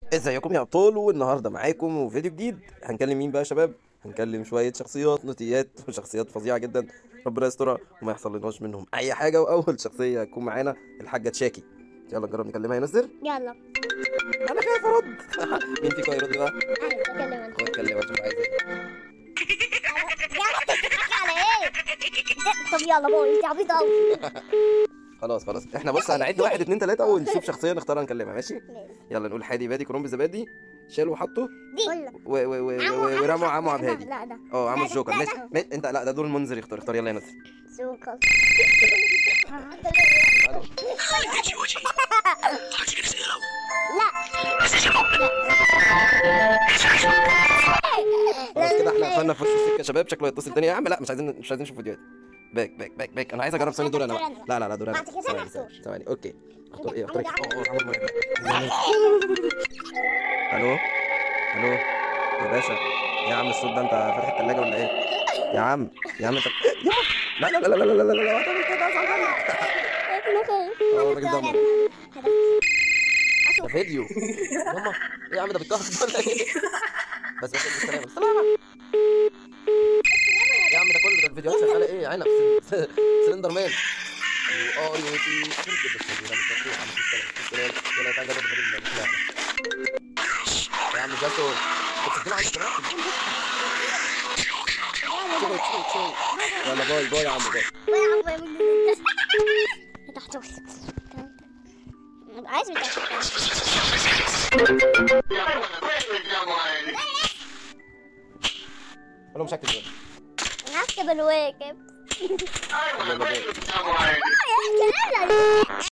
ازيكم يا ابطال والنهارده معاكم وفيديو جديد هنكلم مين بقى يا شباب هنكلم شويه شخصيات نوتيات وشخصيات فظيعه جدا ربنا يسترها وما يحصل لناش منهم اي حاجه واول شخصيه هتكون معانا الحاجه تشاكي يلا نجرب نكلمها يا نصر يلا انا خايف ارد مين فيكم هيرد بقى انا اتكلم هو اتكلم اشوف عايز ايه على ايه طب يلا بقول انت عبيط قوي خلاص خلاص احنا بص هنعد واحد اتنين تلاته ونشوف شخصيه نختارها نكلمها ماشي يلا نقول حادي بادي كرنب زبادي شالوا وحطوا دي و- و- و- و- ورموا عمو عبد الهادي لا ده اه عمو لا، الجوكر لا، ماشي لا. ما- انت لا ده دور المنذر يختار اختار يلا يا نصر سوكر خلاص كده احنا قفلنا في وش السكه يا شباب شكله هيتصل تاني يا عم لا مش عايزين مش عايزين نشوف فيديوهات باك باك باك باك انا عايز اجرب ثاني دور انا بقى. لا لا لا دور انا بعد كده ثواني أنا ثواني هختار. ثواني اوكي اختار ايه اختار ايه عمود- اه، اه، عمود مرعب. الو الو يا باشا يا عم الصوت ده انت فاتح الثلاجه ولا ايه يا عم يا عم انت يا لا لا لا لا لا لا لا لا لا تعمل كده ازعل اه الراجل ده ده فيديو يلا ايه يا عم ده بيتكهرب ولا ايه بس بس بالسلامه بالسلامه يا عم ده كله ده الفيديوهات شغاله ايه عينك سل- سلندر مان اه يو تي ولا تعالى جرب الفيديو ده. يا عم جاسو كنت بتقول عايز تروح تشوي تشوي تشوي يلا باي باي يا عم باي تحت عايز من تحت انا مش هكتب انا هكتب الواجب يلا باي